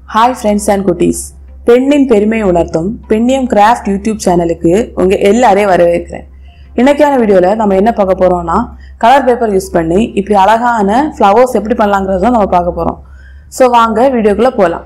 hi friends and குட்டீஸ் பெண்ணின் பெருமை உணர்த்தும் பெண்ணியம் கிராஃப்ட் யூடியூப் சேனலுக்கு உங்கள் எல்லாரையும் வரவேற்கிறேன் இன்னைக்கான வீடியோவில் நம்ம என்ன பார்க்க போகிறோம்னா கலர் பேப்பர் யூஸ் பண்ணி இப்படி அழகான ஃப்ளவர்ஸ் எப்படி பண்ணலாங்கிறத தான் நம்ம பார்க்க போகிறோம் ஸோ வாங்க வீடியோக்குள்ளே போகலாம்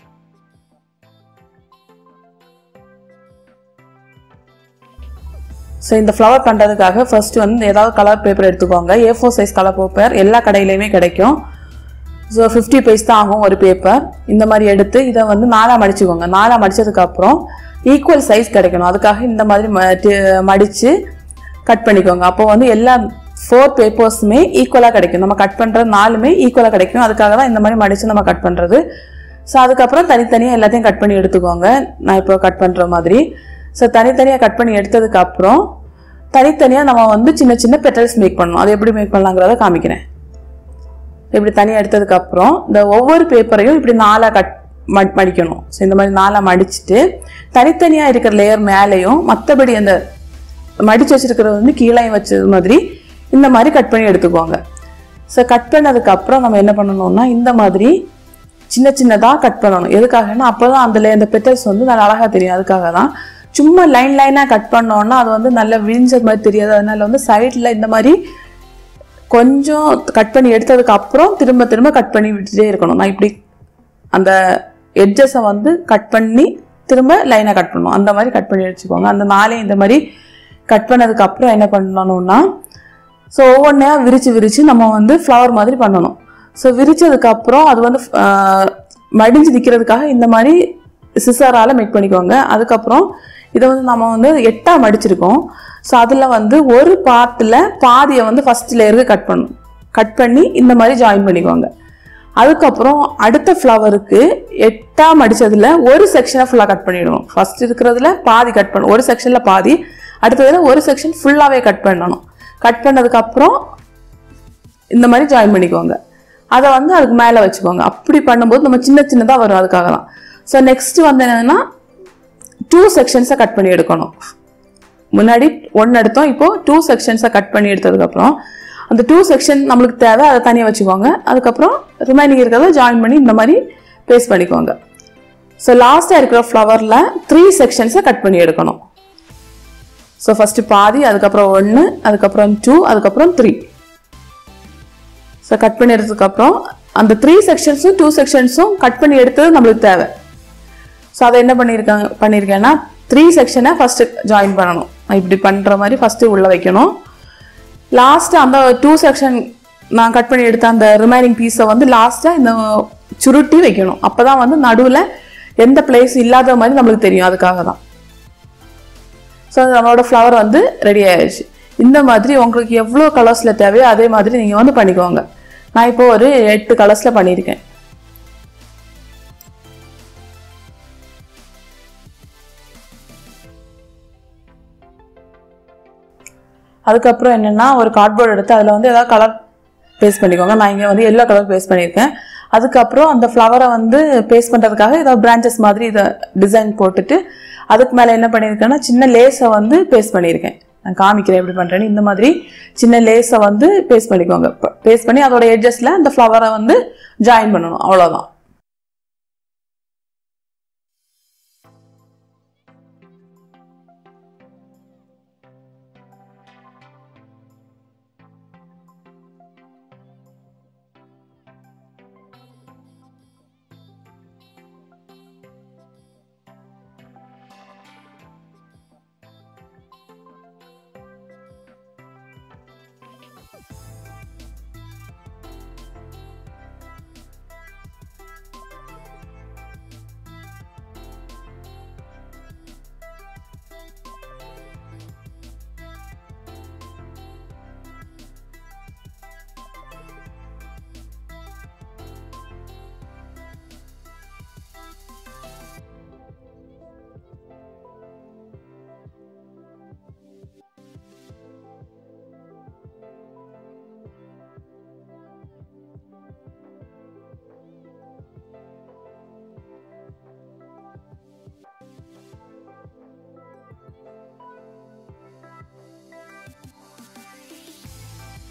ஸோ இந்த ஃப்ளவர் பண்ணுறதுக்காக ஃபர்ஸ்ட் வந்து ஏதாவது கலர் பேப்பர் எடுத்துக்கோங்க A four size colour paper எல்லா கடையிலையுமே கிடைக்கும் ஸோ ஃபிஃப்டி பைஸ் தான் ஆகும் ஒரு பேப்பர் இந்த மாதிரி எடுத்து இதை வந்து நாலாக மடிச்சுக்கோங்க நாலாக மடிச்சதுக்கப்புறம் ஈக்குவல் சைஸ் கிடைக்கணும் அதுக்காக இந்த மாதிரி ம- மடிச்சு கட் பண்ணிக்கோங்க அப்போ வந்து எல்லா ஃபோர் பேப்பர்ஸுமே ஈக்குவலாக கிடைக்கும் நம்ம கட் பண்ணுற நாலுமே ஈக்குவலாக கிடைக்கும் அதுக்காக தான் இந்த மாதிரி மடித்து நம்ம கட் பண்ணுறது ஸோ அதுக்கப்புறம் தனித்தனியாக எல்லாத்தையும் கட் பண்ணி எடுத்துக்கோங்க நான் இப்போ கட் பண்ணுற மாதிரி ஸோ தனித்தனியாக கட் பண்ணி எடுத்ததுக்கப்புறம் தனித்தனியாக நம்ம வந்து சின்ன சின்ன பெட்டல்ஸ் மேக் பண்ணணும் அது எப்படி மேக் பண்ணலாங்கிறத காமிக்கிறேன் இப்படி தனியாக எடுத்ததுக்கப்புறம் இந்த ஒவ்வொரு பேப்பரையும் இப்படி நாலாக கட் ம- மடிக்கணும் ஸோ இந்த மாதிரி நாலாக மடிச்சுட்டு தனித்தனியாக இருக்கிற லேயர் மேலேயும் மற்றபடி அந்த மடிச்சு வச்சிருக்கிறது வந்து கீழே வச்சது மாதிரி இந்த மாதிரி கட் பண்ணி எடுத்துக்கோங்க ஸோ கட் பண்ணதுக்கப்புறம் நம்ம என்ன பண்ணணும்னா இந்த மாதிரி சின்ன சின்னதாக கட் பண்ணணும் எதுக்காகன்னா அப்போ தான் அதில் இந்த பெட்டல்ஸ் வந்து நல்லா அழகாக தெரியும் அதுக்காக தான் சும்மா லைன் லைனாக கட் பண்ணோன்னா அது வந்து நல்லா விரிஞ்ச மாதிரி தெரியாது அதனால வந்து சைடில் இந்த மாதிரி கொஞ்சம் கட் பண்ணி எடுத்ததுக்கு அப்புறம் திரும்ப திரும்ப கட் பண்ணி விட்டுட்டே இருக்கணும் நான் இப்படி அந்த எட்ஜஸை வந்து கட் பண்ணி திரும்ப லைனாக கட் பண்ணணும் அந்த மாதிரி கட் பண்ணி வச்சுக்கோங்க அந்த நாளையும் இந்த மாதிரி கட் பண்ணதுக்கு அப்புறம் என்ன பண்ணணும்னா ஸோ ஒவ்வொன்றையா விரிச்சு விரிச்சு நம்ம வந்து ஃப்ளவர் மாதிரி பண்ணணும் ஸோ விரிச்சதுக்கப்புறம் அது வந்து ஆஹ், மடிஞ்சு நிற்கிறதுக்காக இந்த மாதிரி சிசரால் மேக் பண்ணிக்கோங்க அதுக்கப்புறம் இதை வந்து நம்ம வந்து எட்டா மடிச்சிருக்கோம் ஸோ அதில் வந்து ஒரு பார்ட்டில் பாதியை வந்து ஃபர்ஸ்ட் லேயருக்கு கட் பண்ணணும் கட் பண்ணி இந்த மாதிரி ஜாயின் பண்ணிக்கோங்க அதுக்கப்புறம் அடுத்த ஃப்ளவருக்கு எட்டா மடிச்சதுல ஒரு செக்ஷனை ஃபுல்லாக கட் பண்ணிடணும் ஃபர்ஸ்ட் இருக்கிறதுல பாதி கட் பண்ணணும் ஒரு செக்ஷனில் பாதி அடுத்ததுல ஒரு செக்ஷன் ஃபுல்லாகவே கட் பண்ணணும் கட் பண்ணதுக்கப்புறம் இந்த மாதிரி ஜாயின் பண்ணிக்கோங்க அதை வந்து அதுக்கு மேலே வச்சுக்கோங்க அப்படி பண்ணும்போது நம்ம சின்ன சின்னதாக வரும் அதுக்காக தான் ஸோ நெக்ஸ்ட் வந்து என்னன்னா டூ செக்ஷன்ஸை கட் பண்ணி எடுக்கணும் முன்னாடி ஒன்று எடுத்தோம் இப்போ டூ செக்ஷன்ஸை கட் பண்ணி எடுத்ததுக்கப்புறம் அந்த டூ செக்ஷன் நம்மளுக்கு தேவை அதை தனியாக வச்சுக்கோங்க அதுக்கப்புறம் ரிமைனிங் இருக்கிறத ஜாயின் பண்ணி இந்த மாதிரி பேஸ்ட் பண்ணிக்கோங்க ஸோ லாஸ்ட்டாக இருக்கிற ஃப்ளவரில் த்ரீ செக்ஷன்ஸை கட் பண்ணி எடுக்கணும் ஸோ ஃபஸ்ட்டு பாதி அதுக்கப்புறம் ஒன்று அதுக்கப்புறம் டூ அதுக்கப்புறம் த்ரீ ஸோ கட் பண்ணி எடுத்ததுக்கப்புறம் அந்த த்ரீ செக்ஷன்ஸும் டூ செக்ஷன்ஸும் கட் பண்ணி எடுத்தது நம்மளுக்கு தேவை ஸோ அதை என்ன பண்ணியிருக்காங்க பண்ணியிருக்கேன்னா த்ரீ செக்ஷனை ஃபஸ்ட்டு ஜாயின் பண்ணணும் நான் இப்படி பண்ணுற மாதிரி ஃபஸ்ட்டு உள்ளே வைக்கணும் லாஸ்ட்டு அந்த டூ செக்ஷன் நான் கட் பண்ணி எடுத்த அந்த ரிமைனிங் பீஸை வந்து லாஸ்ட்டாக இந்த சுருட்டி வைக்கணும் அப்போ தான் வந்து நடுவில் எந்த பிளேஸ் இல்லாத மாதிரி நம்மளுக்கு தெரியும் அதுக்காக தான் ஸோ நம்மளோட ஃப்ளவர் வந்து ரெடி ஆயிடுச்சு இந்த மாதிரி உங்களுக்கு எவ்வளோ கலர்ஸில் தேவையோ அதே மாதிரி நீங்கள் வந்து பண்ணிக்கோங்க நான் இப்போ ஒரு எட்டு கலர்ஸில் பண்ணியிருக்கேன் அதுக்கப்புறம் என்னென்னா ஒரு கார்ட்போர்டு எடுத்து அதில் வந்து ஏதாவது கலர் பேஸ்ட் பண்ணிக்கோங்க நான் இங்கே வந்து எல்லோ கலர் பேஸ்ட் பண்ணியிருக்கேன் அதுக்கப்புறம் அந்த ஃப்ளவரை வந்து பேஸ்ட் பண்ணுறதுக்காக ஏதாவது பிரான்ச்சஸ் மாதிரி இதை டிசைன் போட்டுட்டு அதுக்கு மேலே என்ன பண்ணியிருக்கேன்னா சின்ன லேஸை வந்து பேஸ்ட் பண்ணியிருக்கேன் நான் காமிக்கிறேன் எப்படி பண்ணுறேன்னு இந்த மாதிரி சின்ன லேஸை வந்து பேஸ்ட் பண்ணிக்கோங்க பேஸ்ட் பண்ணி அதோட எட்ஜஸில் அந்த ஃப்ளவரை வந்து ஜாயின் பண்ணணும் அவ்வளோதான்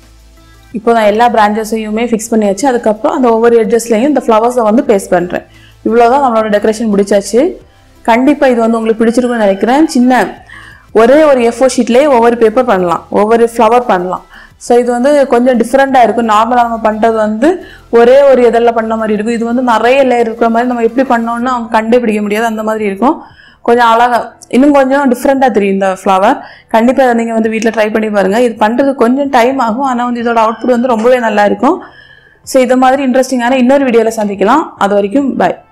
இப்போ நான் எல்லா பிரான்ச்சஸையுமே ஃபிக்ஸ் பண்ணியாச்சு அதுக்கப்புறம் அந்த ஒவ்வொரு எட்ஜஸ்லையும் இந்த ஃப்ளவர்ஸை வந்து பேஸ்ட் பண்ணுறேன் இவ்வளோதான் நம்மளோட டெக்கரேஷன் முடிச்சாச்சு கண்டிப்பாக இது வந்து உங்களுக்கு பிடிச்சிருக்கும்னு நினைக்கிறேன் சின்ன ஒரே ஒரு எஃப்ஓ ஷீட்லேயே ஒவ்வொரு பேப்பர் பண்ணலாம் ஒவ்வொரு ஃப்ளவர் பண்ணலாம் ஸோ இது வந்து கொஞ்சம் டிஃப்ரெண்ட்டாக இருக்கும் நார்மலாக நம்ம பண்ணுறது வந்து ஒரே ஒரு இதெல்லாம் பண்ண மாதிரி இருக்கும் இது வந்து நிறைய லேயர் இருக்கிற மாதிரி நம்ம எப்படி பண்ணோம்னு அவங்க கண்டுபிடிக்க முடியாது அந்த மாதிரி இருக்கும் கொஞ்சம் அழகாக இன்னும் கொஞ்சம் டிஃப்ரெண்ட்டாக தெரியும் இந்த ஃப்ளவர் கண்டிப்பாக அதை நீங்கள் வந்து வீட்டில் ட்ரை பண்ணி பாருங்கள் இது பண்ணுறது கொஞ்சம் டைம் ஆகும் ஆனால் வந்து இதோட அவுட்புட் வந்து ரொம்பவே நல்லா இருக்கும் ஸோ இது மாதிரி இன்ட்ரெஸ்டிங்கான இன்னொரு வீடியோவில் சந்திக்கலாம் அது வரைக்கும் பை